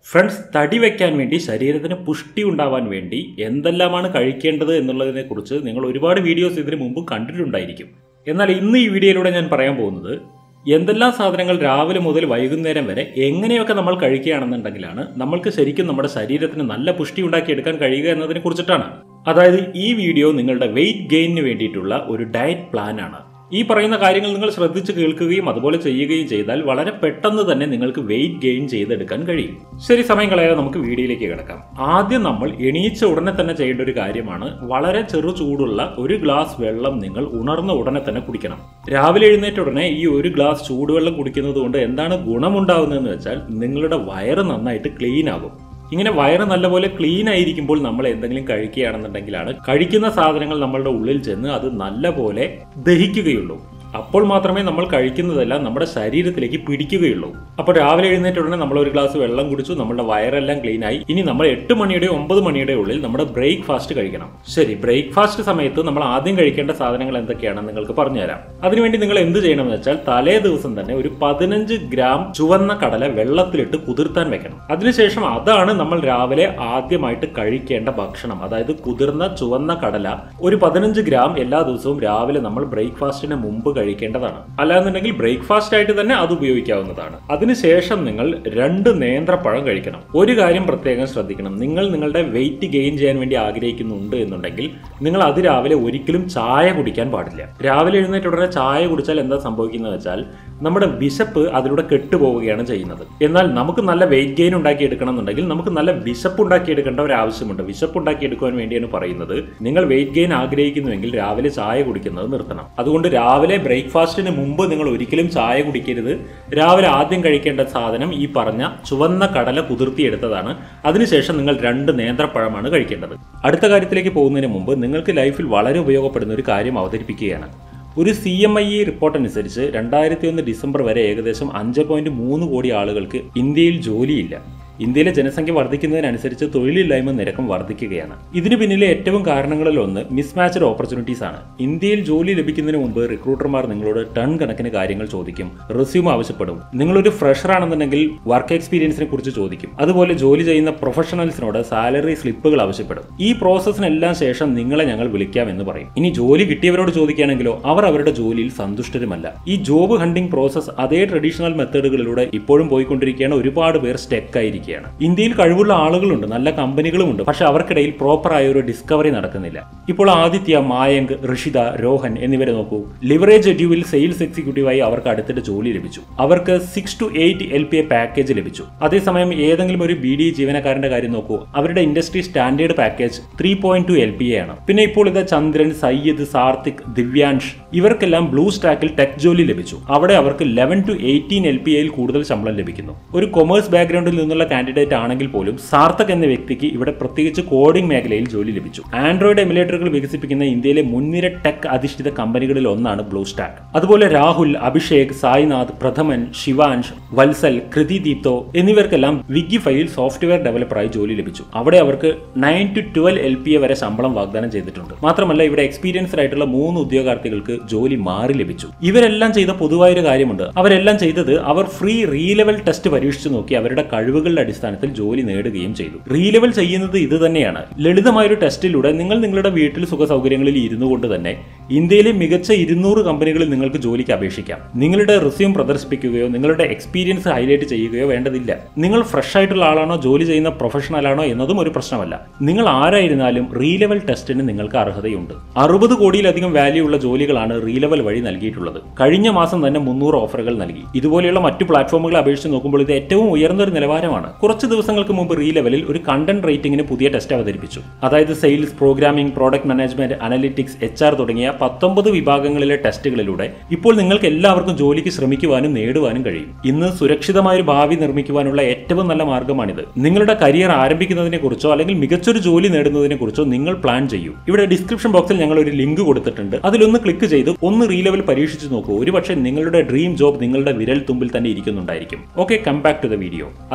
friends തടി വെക്കാൻ വേണ്ടി ശരീരത്തിന് പുഷ്ടി ഉണ്ടാവാൻ വേണ്ടി എന്തെല്ലാമാണ് കഴിക്കേണ്ടത് എന്നുള്ളതിനെ കുറിച്ച് നിങ്ങൾ ഒരുപാട് വീഡിയോസ് ഇതിനു മുമ്പ് കണ്ടിട്ടുണ്ടായിരിക്കും എന്നാൽ ഇന്ന് ഈ വീഡിയോയിലൂടെ ഞാൻ പറയാൻ പോകുന്നത് എന്തെല്ലാം സാധനങ്ങൾ രാവിലെ മുതൽ വൈകുന്നേരം വരെ എങ്ങനെയൊക്കെ നമ്മൾ കഴിക്കുകയാണെന്നുണ്ടെങ്കിലാണ് നമ്മൾക്ക് ശരിക്കും നമ്മുടെ ശരീരത്തിന് നല്ല പുഷ്ടി ഉണ്ടാക്കിയെടുക്കാൻ കഴിയുക എന്നതിനെ കുറിച്ചിട്ടാണ് അതായത് ഈ വീഡിയോ നിങ്ങളുടെ വെയിറ്റ് ഗെയിനിന് വേണ്ടിയിട്ടുള്ള ഒരു ഡയറ്റ് പ്ലാൻ ആണ് ഈ പറയുന്ന കാര്യങ്ങൾ നിങ്ങൾ ശ്രദ്ധിച്ച് കേൾക്കുകയും അതുപോലെ ചെയ്യുകയും ചെയ്താൽ വളരെ പെട്ടെന്ന് തന്നെ നിങ്ങൾക്ക് വെയിറ്റ് ഗെയിൻ ചെയ്തെടുക്കാൻ കഴിയും ശരി സമയം കളയാതെ നമുക്ക് വീഡിയോയിലേക്ക് കിടക്കാം ആദ്യം നമ്മൾ എണീച്ച ഉടനെ തന്നെ ചെയ്യേണ്ട ഒരു കാര്യമാണ് വളരെ ചെറു ചൂടുള്ള ഒരു ഗ്ലാസ് വെള്ളം നിങ്ങൾ ഉണർന്ന ഉടനെ തന്നെ കുടിക്കണം രാവിലെ എഴുന്നേറ്റ ഉടനെ ഈ ഒരു ഗ്ലാസ് ചൂടുവെള്ളം കുടിക്കുന്നത് കൊണ്ട് എന്താണ് ഗുണമുണ്ടാകുന്നതെന്ന് വെച്ചാൽ നിങ്ങളുടെ വയറ് നന്നായിട്ട് ക്ലീൻ ആകും ഇങ്ങനെ വയറ് നല്ലപോലെ ക്ലീൻ ആയിരിക്കുമ്പോൾ നമ്മൾ എന്തെങ്കിലും കഴിക്കുകയാണെന്നുണ്ടെങ്കിലാണ് കഴിക്കുന്ന സാധനങ്ങൾ നമ്മളുടെ ഉള്ളിൽ ചെന്ന് അത് നല്ലപോലെ ദഹിക്കുകയുള്ളൂ അപ്പോൾ മാത്രമേ നമ്മൾ കഴിക്കുന്നതെല്ലാം നമ്മുടെ ശരീരത്തിലേക്ക് പിടിക്കുകയുള്ളൂ അപ്പോൾ രാവിലെ എഴുന്നേറ്റ ഉടനെ നമ്മൾ ഒരു ഗ്ലാസ് വെള്ളം കുടിച്ചു നമ്മുടെ വയറെല്ലാം ക്ലീൻ ആയി ഇനി നമ്മൾ എട്ട് മണിയുടെ ഒമ്പത് മണിയുടെ ഉള്ളിൽ നമ്മുടെ ബ്രേക്ക്ഫാസ്റ്റ് കഴിക്കണം ശരി ബ്രേക്ക്ഫാസ്റ്റ് സമയത്ത് നമ്മൾ ആദ്യം കഴിക്കേണ്ട സാധനങ്ങൾ എന്തൊക്കെയാണെന്ന് നിങ്ങൾക്ക് പറഞ്ഞുതരാം അതിനുവേണ്ടി നിങ്ങൾ എന്ത് ചെയ്യണമെന്ന് വെച്ചാൽ തലേ ദിവസം തന്നെ ഒരു പതിനഞ്ച് ഗ്രാം ചുവന്ന കടല വെള്ളത്തിലിട്ട് കുതിർത്താൻ വെക്കണം അതിനുശേഷം അതാണ് നമ്മൾ രാവിലെ ആദ്യമായിട്ട് കഴിക്കേണ്ട ഭക്ഷണം അതായത് കുതിർന്ന ചുവന്ന കടല ഒരു പതിനഞ്ച് ഗ്രാം എല്ലാ ദിവസവും രാവിലെ നമ്മൾ ബ്രേക്ക്ഫാസ്റ്റിന് മുമ്പ് കഴിക്കേണ്ടതാണ് അല്ലാന്നുണ്ടെങ്കിൽ ബ്രേക്ക്ഫാസ്റ്റ് ആയിട്ട് തന്നെ അത് ഉപയോഗിക്കാവുന്നതാണ് അതിനുശേഷം നിങ്ങൾ രണ്ട് നേന്ത്രപ്പഴം കഴിക്കണം ഒരു കാര്യം പ്രത്യേകം ശ്രദ്ധിക്കണം നിങ്ങൾ നിങ്ങളുടെ വെയിറ്റ് ഗെയിൻ ചെയ്യാൻ വേണ്ടി ആഗ്രഹിക്കുന്നുണ്ട് എന്നുണ്ടെങ്കിൽ നിങ്ങൾ അത് രാവിലെ ഒരിക്കലും ചായ കുടിക്കാൻ പാടില്ല രാവിലെ എഴുന്നേറ്റ് ഉടനെ ചായ കുടിച്ചാൽ എന്താ സംഭവിക്കുന്നത് വെച്ചാൽ നമ്മുടെ വിശപ്പ് അതിലൂടെ കെട്ടുപോവുകയാണ് ചെയ്യുന്നത് എന്നാൽ നമുക്ക് നല്ല വെയിറ്റ് ഗെയിൻ ഉണ്ടാക്കിയെടുക്കണം എന്നുണ്ടെങ്കിൽ നമുക്ക് നല്ല വിശപ്പ് ഉണ്ടാക്കിയെടുക്കേണ്ട ഒരു ആവശ്യമുണ്ട് വിശപ്പ് ഉണ്ടാക്കിയെടുക്കുവാൻ വേണ്ടിയാണ് പറയുന്നത് നിങ്ങൾ വെയിറ്റ് ഗെയിൻ ആഗ്രഹിക്കുന്നുവെങ്കിൽ രാവിലെ ചായ കുടിക്കുന്നത് നിർത്തണം അതുകൊണ്ട് രാവിലെ ബ്രേക്ക്ഫാസ്റ്റിന് മുമ്പ് നിങ്ങൾ ഒരിക്കലും ചായ കുടിക്കരുത് രാവിലെ ആദ്യം കഴിക്കേണ്ട സാധനം ഈ പറഞ്ഞ ചുവന്ന കടല കുതിർത്തിയെടുത്തതാണ് അതിനുശേഷം നിങ്ങൾ രണ്ട് നേന്ത്രപ്പഴമാണ് കഴിക്കേണ്ടത് അടുത്ത കാര്യത്തിലേക്ക് പോകുന്നതിന് മുമ്പ് നിങ്ങൾക്ക് ലൈഫിൽ വളരെ ഉപയോഗപ്പെടുന്ന ഒരു കാര്യം അവതരിപ്പിക്കുകയാണ് ഒരു C M I E report അനുസരിച്ച് രണ്ടായിരത്തി ഒന്ന് ഡിസംബർ വരെ ഏകദേശം അഞ്ച് പോയിന്റ് മൂന്ന് കോടി ആളുകൾക്ക് ഇന്ത്യയിൽ ജോലിയില്ല ഇന്ത്യയിലെ ജനസംഖ്യ വർദ്ധിക്കുന്നതിനനുസരിച്ച് തൊഴിലില്ലായ്മ നിരക്കും വർദ്ധിക്കുകയാണ് ഇതിന് പിന്നിലെ ഏറ്റവും കാരണങ്ങളിൽ ഒന്ന് മിസ്മാച്ച്ഡ് ഓപ്പർച്യൂണിറ്റീസ് ആണ് ഇന്ത്യയിൽ ജോലി ലഭിക്കുന്നതിന് മുമ്പ് റിക്രൂട്ടർമാർ നിങ്ങളോട് ടൺ കണക്കിന് കാര്യങ്ങൾ ചോദിക്കും റെസ്യൂം ആവശ്യപ്പെടും നിങ്ങളൊരു ഫ്രഷർ ആണെന്നുണ്ടെങ്കിൽ വർക്ക് എക്സ്പീരിയൻസിനെ കുറിച്ച് ചോദിക്കും അതുപോലെ ജോലി ചെയ്യുന്ന പ്രൊഫഷണൽസിനോട് സാലറി സ്ലിപ്പുകൾ ആവശ്യപ്പെടും ഈ പ്രോസസ്സിനെല്ലാം ശേഷം നിങ്ങളെ ഞങ്ങൾ വിളിക്കാം എന്ന് പറയും ഇനി ജോലി കിട്ടിയവരോട് ചോദിക്കുകയാണെങ്കിലോ അവർ അവരുടെ ജോലിയിൽ സന്തുഷ്ടരുമല്ല ഈ ജോബ് ഹണ്ടിംഗ് പ്രോസസ്സ് അതേ ട്രഡീഷണൽ മെത്തേഡുകളിലൂടെ ഇപ്പോഴും പോയിക്കൊണ്ടിരിക്കുകയാണ് ഒരുപാട് പേർ സ്റ്റെക്ക് ആയിരിക്കും ഇരിക്കുകയാണ് ഇന്ത്യയിൽ കഴിവുള്ള ആളുകളുണ്ട് നല്ല കമ്പനികളുമുണ്ട് പക്ഷെ അവർക്കിടയിൽ പ്രോപ്പർ ആയ ഒരു ഡിസ്കവറി നടക്കുന്നില്ല ഇപ്പോൾ ആദിത്യ മായങ്ക് ഋഷിത രോഹൻ എന്നിവരെ നോക്കൂ ലിവറേജ് എഡ്യൂവിൽ സെയിൽസ് എക്സിക്യൂട്ടീവായി അവർക്ക് അടുത്തിട്ട് ജോലി ലഭിച്ചു അവർക്ക് six two eight L P A package ലഭിച്ചു അതേസമയം ഏതെങ്കിലും ഒരു ബി ഡി ജീവനക്കാരന്റെ കാര്യം നോക്കൂ അവരുടെ industry standard package three point two L P A ആണ് പിന്നെ ഇപ്പോൾ ഇത് ചന്ദ്രൻ സയ്യദ് സാർത്തിക് ദിവ്യാൻഷ് ഇവർക്കെല്ലാം ബ്ലൂ സ്റ്റാക്കിൽ ടെക് ജോലി ലഭിച്ചു അവിടെ അവർക്ക് eleven two eighteen L P എയിൽ കൂടുതൽ ശമ്പളം ലഭിക്കുന്നു ഒരു കൊമേഴ്സ് ബാക്ക്ഗ്രൗണ്ടിൽ നിന്നുള്ള കാൻഡിഡേറ്റ് ആണെങ്കിൽ പോലും സാർത്ഥക് എന്ന വ്യക്തിക്ക് ഇവിടെ പ്രത്യേകിച്ച് കോഡിംഗ് മേഖലയിൽ ജോലി ലഭിച്ചു ആൻഡ്രോയിഡ് എമുലേറ്ററുകൾ വികസിപ്പിക്കുന്ന ഇന്ത്യയിലെ മുൻനിര ടെക് അധിഷ്ഠിത കമ്പനികളിൽ ഒന്നാണ് ബ്ലൂ സ്റ്റാക്ക് അതുപോലെ രാഹുൽ അഭിഷേക് സായിനാഥ് പ്രഥമൻ ശിവാൻഷ് വത്സൽ കൃതി ദീപ്തോ എന്നിവർക്കെല്ലാം വിഗിഫൈയിൽ സോഫ്റ്റ്വെയർ ഡെവലപ്പറായി ജോലി ലഭിച്ചു അവിടെ അവർക്ക് nine two twelve L P A വരെ ശമ്പളം വാഗ്ദാനം ചെയ്തിട്ടുണ്ട് മാത്രമല്ല ഇവിടെ എക്സ്പീരിയൻസ്ഡ് ആയിട്ടുള്ള മൂന്ന് ഉദ്യോഗാർത്ഥികൾക്ക് ജോലി മാറി ലഭിച്ചു ഇവരെല്ലാം ചെയ്ത പൊതുവായൊരു കാര്യമുണ്ട് അവരെല്ലാം ചെയ്തത് അവർ ഫ്രീ റീ ലെവൽ ടെസ്റ്റ് പരീക്ഷിച്ചു നോക്കി അവരുടെ കഴിവുകളുടെ അടിസ്ഥാനത്തിൽ ജോലി നേടുകയും ചെയ്തു റീലെവൽ ചെയ്യുന്നത് ഇത് തന്നെയാണ് ലളിതമായ ഒരു ടെസ്റ്റിലൂടെ നിങ്ങൾ നിങ്ങളുടെ വീട്ടിൽ സുഖ സൗകര്യങ്ങളിൽ ഇരുന്നു കൊണ്ട് തന്നെ ഇന്ത്യയിലെ മികച്ച ഇരുന്നൂറ് കമ്പനികളിൽ നിങ്ങൾക്ക് ജോലിക്ക് അപേക്ഷിക്കാം നിങ്ങളുടെ റിസ്യൂം പ്രദർശിപ്പിക്കുകയോ നിങ്ങളുടെ എക്സ്പീരിയൻസ് ഹൈലൈറ്റ് ചെയ്യുകയോ വേണ്ടതില്ല നിങ്ങൾ ഫ്രഷ് ആയിട്ടുള്ള ആളാണോ ജോലി ചെയ്യുന്ന പ്രൊഫഷണൽ ആണോ എന്നതും ഒരു പ്രശ്നമല്ല നിങ്ങൾ ആരായിരുന്നാലും റീലെവൽ ടെസ്റ്റിന് നിങ്ങൾക്ക് അർഹതയുണ്ട് അറുപത് കോടിയിലധികം വാല്യൂ ഉള്ള ജോലികളാണ് റീലെവൽ വഴി നൽകിയിട്ടുള്ളത് കഴിഞ്ഞ മാസം തന്നെ മുന്നൂറ് ഓഫറുകൾ നൽകി ഇതുപോലെയുള്ള മറ്റു പ്ലാറ്റ്ഫോമുകൾ അപേക്ഷിച്ച് നോക്കുമ്പോൾ ഇത് ഏറ്റവും ഉയർന്ന ഒരു നിലവാരമാണ് കുറച്ച് ദിവസങ്ങൾക്ക് മുമ്പ് റീ ലെവലിൽ ഒരു കണ്ടന്റ് റേറ്റിംഗിന് പുതിയ ടെസ്റ്റ് അവതരിപ്പിച്ചു അതായത് sales programming product management analytics H R തുടങ്ങിയ പത്തൊമ്പത് വിഭാഗങ്ങളിലെ ടെസ്റ്റുകളിലൂടെ ഇപ്പോൾ നിങ്ങൾക്ക് എല്ലാവർക്കും ജോലിക്ക് ശ്രമിക്കുവാനും നേടുവാനും കഴിയും ഇന്ന് സുരക്ഷിതമായ ഒരു ഭാവി നിർമ്മിക്കുവാനുള്ള ഏറ്റവും നല്ല മാർഗമാണിത് നിങ്ങളുടെ കരിയർ ആരംഭിക്കുന്നതിനെ കുറിച്ചോ അല്ലെങ്കിൽ മികച്ചൊരു ജോലി നേടുന്നതിനെ കുറിച്ചോ നിങ്ങൾ പ്ലാൻ ചെയ്യൂ ഇവിടെ ഡിസ്ക്രിപ്ഷൻ ബോക്സിൽ ഞങ്ങൾ ഒരു ലിങ്ക് കൊടുത്തിട്ടുണ്ട് അതിലൊന്ന് ക്ലിക്ക് ചെയ്ത് ഒന്ന് റീ ലെവൽ പരീക്ഷിച്ച് നോക്കൂ ഒരുപക്ഷെ നിങ്ങളുടെ ഡ്രീം ജോബ് നിങ്ങളുടെ വിരൽ തുമ്പിൽ തന്നെ ഇരിക്കുന്നുണ്ടായിരിക്കും okay come back to the video അതിനുശേഷം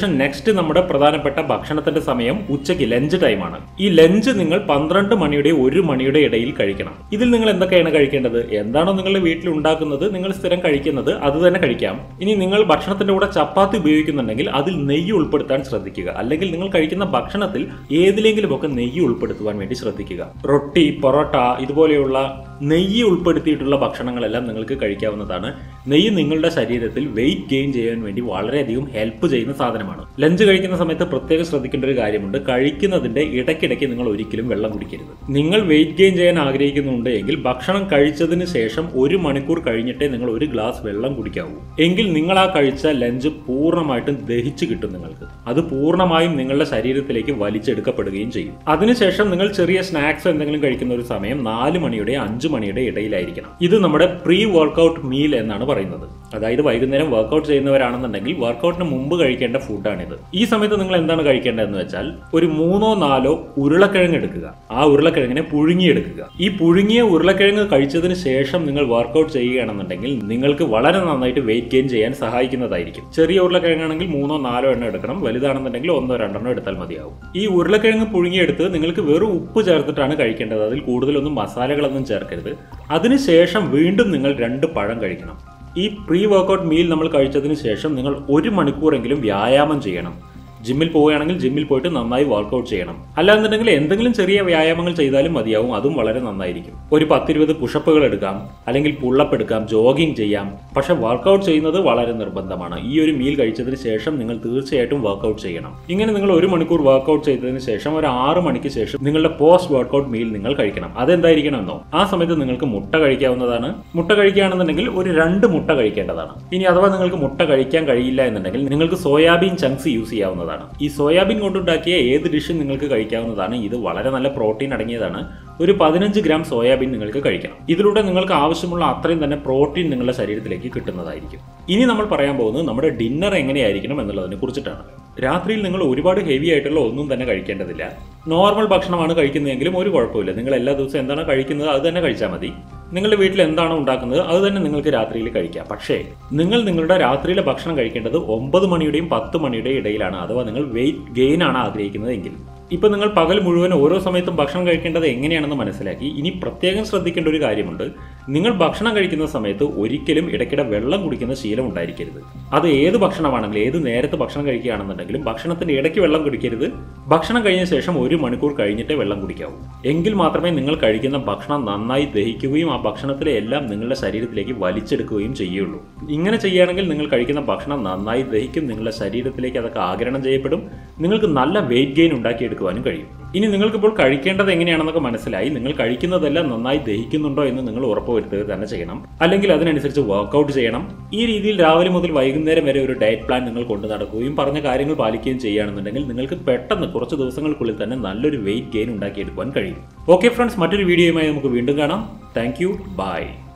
അതിനുശേഷം നെക്സ്റ്റ് നമ്മുടെ പ്രധാനപ്പെട്ട ഭക്ഷണത്തിന്റെ സമയം ഉച്ചയ്ക്ക് ലഞ്ച് ടൈമാണ് ഈ ലഞ്ച് നിങ്ങൾ പന്ത്രണ്ട് മണിയുടെ ഒരു മണിയുടെ ഇടയിൽ കഴിക്കണം ഇതിൽ നിങ്ങൾ എന്തൊക്കെയാണ് കഴിക്കേണ്ടത് എന്താണോ നിങ്ങളുടെ വീട്ടിൽ ഉണ്ടാക്കുന്നത് നിങ്ങൾ സ്ഥിരം കഴിക്കുന്നത് അത് തന്നെ കഴിക്കാം ഇനി നിങ്ങൾ ഭക്ഷണത്തിന്റെ കൂടെ ചപ്പാത്തി ഉപയോഗിക്കുന്നുണ്ടെങ്കിൽ അതിൽ നെയ്യ് ഉൾപ്പെടുത്താൻ ശ്രദ്ധിക്കുക അല്ലെങ്കിൽ നിങ്ങൾ കഴിക്കുന്ന ഭക്ഷണത്തിൽ ഏതിലെങ്കിലുമൊക്കെ നെയ്യ് ഉൾപ്പെടുത്തുവാൻ വേണ്ടി ശ്രദ്ധിക്കുക റൊട്ടി പൊറോട്ട ഇതുപോലെയുള്ള നെയ്യ് ഉൾപ്പെടുത്തിയിട്ടുള്ള ഭക്ഷണങ്ങളെല്ലാം നിങ്ങൾക്ക് കഴിക്കാവുന്നതാണ് നെയ്യ് നിങ്ങളുടെ ശരീരത്തിൽ വെയിറ്റ് ഗെയിൻ ചെയ്യാൻ വേണ്ടി വളരെയധികം ഹെൽപ്പ് ചെയ്യുന്ന സാധനമാണ് ലഞ്ച് കഴിക്കുന്ന സമയത്ത് പ്രത്യേകം ശ്രദ്ധിക്കേണ്ട ഒരു കാര്യമുണ്ട് കഴിക്കുന്നതിന്റെ ഇടയ്ക്കിടയ്ക്ക് നിങ്ങൾ ഒരിക്കലും വെള്ളം കുടിക്കരുത് നിങ്ങൾ വെയിറ്റ് ഗെയിൻ ചെയ്യാൻ ആഗ്രഹിക്കുന്നുണ്ട് എങ്കിൽ ഭക്ഷണം കഴിച്ചതിന് ശേഷം ഒരു മണിക്കൂർ കഴിഞ്ഞിട്ടേ നിങ്ങൾ ഒരു ഗ്ലാസ് വെള്ളം കുടിക്കാവൂ എങ്കിൽ നിങ്ങൾ ആ കഴിച്ച ലഞ്ച് പൂർണ്ണമായിട്ടും ദഹിച്ചു കിട്ടും നിങ്ങൾക്ക് അത് പൂർണ്ണമായും നിങ്ങളുടെ ശരീരത്തിലേക്ക് വലിച്ചെടുക്കപ്പെടുകയും ചെയ്യും അതിനുശേഷം നിങ്ങൾ ചെറിയ സ്നാക്സ് എന്തെങ്കിലും കഴിക്കുന്ന ഒരു സമയം നാല് മണിയുടെ അഞ്ച് മണിയുടെ ഇടയിലായിരിക്കണം ഇത് നമ്മുടെ പ്രീ വർക്കൗട്ട് മീൽ എന്നാണ് പറയുന്നത് അതായത് വൈകുന്നേരം വർക്കൗട്ട് ചെയ്യുന്നവരാണെന്നുണ്ടെങ്കിൽ വർക്കൗട്ടിന് മുമ്പ് കഴിക്കേണ്ട ഫുഡാണിത് ഈ സമയത്ത് നിങ്ങൾ എന്താണ് കഴിക്കേണ്ടതെന്ന് വെച്ചാൽ ഒരു മൂന്നോ നാലോ ഉരുളക്കിഴങ്ങ് എടുക്കുക ആ ഉരുളക്കിഴങ്ങിനെ പുഴുങ്ങിയെടുക്കുക ഈ പുഴുങ്ങിയ ഉരുളക്കിഴങ്ങ് കഴിച്ചതിന് ശേഷം നിങ്ങൾ വർക്കൗട്ട് ചെയ്യുകയാണെന്നുണ്ടെങ്കിൽ നിങ്ങൾക്ക് വളരെ നന്നായിട്ട് വെയിറ്റ് ഗെയിൻ ചെയ്യാൻ സഹായിക്കുന്നതായിരിക്കും ചെറിയ ഉരുളക്കിഴങ്ങാണെങ്കിൽ മൂന്നോ നാലോ എണ്ണം എടുക്കണം വലുതാണെന്നുണ്ടെങ്കിൽ ഒന്നോ രണ്ടെണ്ണോ എടുത്താൽ മതിയാവും ഈ ഉരുളക്കിഴങ്ങ് പുഴുങ്ങിയെടുത്ത് നിങ്ങൾക്ക് വെറും ഉപ്പ് ചേർത്തിട്ടാണ് കഴിക്കേണ്ടത് അതിൽ കൂടുതലൊന്നും മസാലകളൊന്നും ചേർക്കരുത് അതിനുശേഷം വീണ്ടും നിങ്ങൾ രണ്ട് പഴം കഴിക്കണം ഈ പ്രീ വർക്കൗട്ട് മീൽ നമ്മൾ കഴിച്ചതിന് ശേഷം നിങ്ങൾ ഒരു മണിക്കൂറെങ്കിലും വ്യായാമം ചെയ്യണം ജിമ്മിൽ പോവുകയാണെങ്കിൽ ജിമ്മിൽ പോയിട്ട് നന്നായി വർക്കൗട്ട് ചെയ്യണം അല്ലാന്നുണ്ടെങ്കിൽ എന്തെങ്കിലും ചെറിയ വ്യായാമങ്ങൾ ചെയ്താലും മതിയാവും അതും വളരെ നന്നായിരിക്കും ഒരു പത്തിരുപത് പുഷപ്പുകൾ എടുക്കാം അല്ലെങ്കിൽ പുള്ളപ്പ് എടുക്കാം ജോഗിങ് ചെയ്യാം പക്ഷെ വർക്കൗട്ട് ചെയ്യുന്നത് വളരെ നിർബന്ധമാണ് ഈ ഒരു മീൽ കഴിച്ചതിന് ശേഷം നിങ്ങൾ തീർച്ചയായിട്ടും വർക്കൗട്ട് ചെയ്യണം ഇങ്ങനെ നിങ്ങൾ ഒരു മണിക്കൂർ വർക്കൗട്ട് ചെയ്തതിന് ശേഷം ഒരു ആറ് മണിക്ക് ശേഷം നിങ്ങളുടെ പോസ്റ്റ് വർക്കൗട്ട് മീൽ നിങ്ങൾ കഴിക്കണം അതെന്തായിരിക്കണമെന്നോ ആ സമയത്ത് നിങ്ങൾക്ക് മുട്ട കഴിക്കാവുന്നതാണ് മുട്ട കഴിക്കുകയാണെന്നുണ്ടെങ്കിൽ ഒരു രണ്ട് മുട്ട കഴിക്കേണ്ടതാണ് ഇനി അഥവാ നിങ്ങൾക്ക് മുട്ട കഴിക്കാൻ കഴിയില്ല എന്നുണ്ടെങ്കിൽ നിങ്ങൾക്ക് സോയാബീൻ ചങ്ക്സ് യൂസ് ചെയ്യാവുന്നതാണ് ഈ സോയാബീൻ കൊണ്ടുണ്ടാക്കിയ ഏത് ഡിഷും നിങ്ങൾക്ക് കഴിക്കാവുന്നതാണ് ഇത് വളരെ നല്ല പ്രോട്ടീൻ അടങ്ങിയതാണ് ഒരു പതിനഞ്ച് ഗ്രാം സോയാബീൻ നിങ്ങൾക്ക് കഴിക്കണം ഇതിലൂടെ നിങ്ങൾക്ക് ആവശ്യമുള്ള അത്രയും തന്നെ പ്രോട്ടീൻ നിങ്ങളുടെ ശരീരത്തിലേക്ക് കിട്ടുന്നതായിരിക്കും ഇനി നമ്മൾ പറയാൻ പോകുന്നത് നമ്മുടെ ഡിന്നർ എങ്ങനെയായിരിക്കണം എന്നുള്ളതിനെ കുറിച്ചിട്ടാണ് രാത്രിയിൽ നിങ്ങൾ ഒരുപാട് ഹെവി ആയിട്ടുള്ള ഒന്നും തന്നെ കഴിക്കേണ്ടതില്ല നോർമൽ ഭക്ഷണമാണ് കഴിക്കുന്നതെങ്കിലും ഒരു കുഴപ്പമില്ല നിങ്ങൾ എല്ലാ ദിവസവും എന്താണ് കഴിക്കുന്നത് അത് തന്നെ കഴിച്ചാൽ മതി നിങ്ങളുടെ വീട്ടിൽ എന്താണോ ഉണ്ടാക്കുന്നത് അത് തന്നെ നിങ്ങൾക്ക് രാത്രിയിൽ കഴിക്കാം പക്ഷേ നിങ്ങൾ നിങ്ങളുടെ രാത്രിയിലെ ഭക്ഷണം കഴിക്കേണ്ടത് ഒമ്പത് മണിയുടെയും പത്ത് മണിയുടെയും ഇടയിലാണ് അഥവാ നിങ്ങൾ വെയിറ്റ് ഗെയിൻ ആണ് ആഗ്രഹിക്കുന്നത് എങ്കിൽ ഇപ്പൊ നിങ്ങൾ പകൽ മുഴുവൻ ഓരോ സമയത്തും ഭക്ഷണം കഴിക്കേണ്ടത് എങ്ങനെയാണെന്ന് മനസ്സിലാക്കി ഇനി പ്രത്യേകം ശ്രദ്ധിക്കേണ്ട ഒരു കാര്യമുണ്ട് നിങ്ങൾ ഭക്ഷണം കഴിക്കുന്ന സമയത്ത് ഒരിക്കലും ഇടയ്ക്കിടെ വെള്ളം കുടിക്കുന്ന ശീലം ഉണ്ടായിരിക്കരുത് അത് ഏത് ഭക്ഷണമാണെങ്കിലും ഏത് നേരത്ത് ഭക്ഷണം കഴിക്കുകയാണെന്നുണ്ടെങ്കിലും ഭക്ഷണത്തിന്റെ ഇടയ്ക്ക് വെള്ളം കുടിക്കരുത് ഭക്ഷണം കഴിഞ്ഞ ശേഷം ഒരു മണിക്കൂർ കഴിഞ്ഞിട്ടേ വെള്ളം കുടിക്കാവൂ എങ്കിൽ മാത്രമേ നിങ്ങൾ കഴിക്കുന്ന ഭക്ഷണം നന്നായി ദഹിക്കുകയും ആ ഭക്ഷണത്തിലെ എല്ലാം നിങ്ങളുടെ ശരീരത്തിലേക്ക് വലിച്ചെടുക്കുകയും ചെയ്യുള്ളൂ ഇങ്ങനെ ചെയ്യുകയാണെങ്കിൽ നിങ്ങൾ കഴിക്കുന്ന ഭക്ഷണം നന്നായി ദഹിക്കും നിങ്ങളുടെ ശരീരത്തിലേക്ക് അതൊക്കെ ആഗിരണം ചെയ്യപ്പെടും നിങ്ങൾക്ക് നല്ല വെയിറ്റ് ഗെയിൻ ഉണ്ടാക്കിയെടുക്കുവാനും കഴിയും ഇനി നിങ്ങൾക്കിപ്പോൾ കഴിക്കേണ്ടത് എങ്ങനെയാണെന്നൊക്കെ മനസ്സിലായി നിങ്ങൾ കഴിക്കുന്നതെല്ലാം നന്നായി ദഹിക്കുന്നുണ്ടോ എന്ന് നിങ്ങൾ ഉറപ്പുവരുത്തുക തന്നെ ചെയ്യണം അല്ലെങ്കിൽ അതിനനുസരിച്ച് വർക്കൗട്ട് ചെയ്യണം ഈ രീതിയിൽ രാവിലെ മുതൽ വൈകുന്നേരം വരെ ഒരു ഡയറ്റ് പ്ലാൻ നിങ്ങൾ കൊണ്ടു നടക്കുകയും പറഞ്ഞ കാര്യങ്ങൾ പാലിക്കുകയും ചെയ്യുകയാണെന്നുണ്ടെങ്കിൽ നിങ്ങൾക്ക് പെട്ടെന്ന് കുറച്ച് ദിവസങ്ങൾക്കുള്ളിൽ തന്നെ നല്ലൊരു വെയിറ്റ് ഗെയിൻ ഉണ്ടാക്കിയെടുക്കുവാൻ കഴിയും ഓക്കെ ഫ്രണ്ട്സ് മറ്റൊരു വീഡിയോയുമായി നമുക്ക് വീണ്ടും കാണാം താങ്ക് യു ബൈ